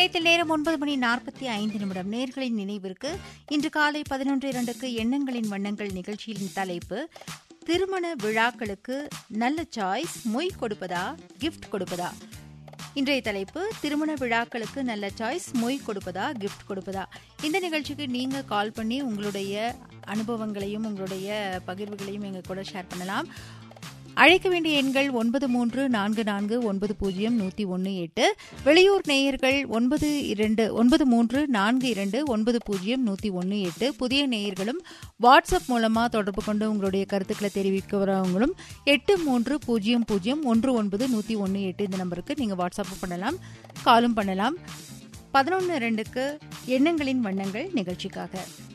நிலையத்தில் நேரம் ஒன்பது மணி நாற்பத்தி ஐந்து நிமிடம் நேர்களின் நினைவிற்கு இன்று காலை பதினொன்று இரண்டுக்கு எண்ணங்களின் வண்ணங்கள் நிகழ்ச்சியின் தலைப்பு திருமண விழாக்களுக்கு நல்ல சாய்ஸ் மொய் கொடுப்பதா கிஃப்ட் கொடுப்பதா இன்றைய தலைப்பு திருமண விழாக்களுக்கு நல்ல சாய்ஸ் மொய் கொடுப்பதா கிஃப்ட் கொடுப்பதா இந்த நிகழ்ச்சிக்கு நீங்க கால் பண்ணி உங்களுடைய அனுபவங்களையும் உங்களுடைய பகிர்வுகளையும் எங்க கூட ஷேர் பண்ணலாம் அழைக்க வேண்டிய எண்கள் ஒன்பது மூன்று நான்கு நான்கு ஒன்பது பூஜ்ஜியம் நூற்றி ஒன்று எட்டு வெளியூர் நேயர்கள் ஒன்பது இரண்டு ஒன்பது மூன்று நான்கு இரண்டு ஒன்பது பூஜ்ஜியம் நூற்றி ஒன்று எட்டு புதிய நேயர்களும் வாட்ஸ்அப் மூலமாக தொடர்பு கொண்டு உங்களுடைய கருத்துக்களை தெரிவிக்கிறவங்களும் எட்டு மூன்று பூஜ்ஜியம் பூஜ்ஜியம் ஒன்று ஒன்பது நூற்றி ஒன்று எட்டு இந்த நம்பருக்கு நீங்கள் வாட்ஸ்அப் பண்ணலாம் காலும் பண்ணலாம் பதினொன்று ரெண்டுக்கு எண்ணங்களின் வண்ணங்கள் நிகழ்ச்சிக்காக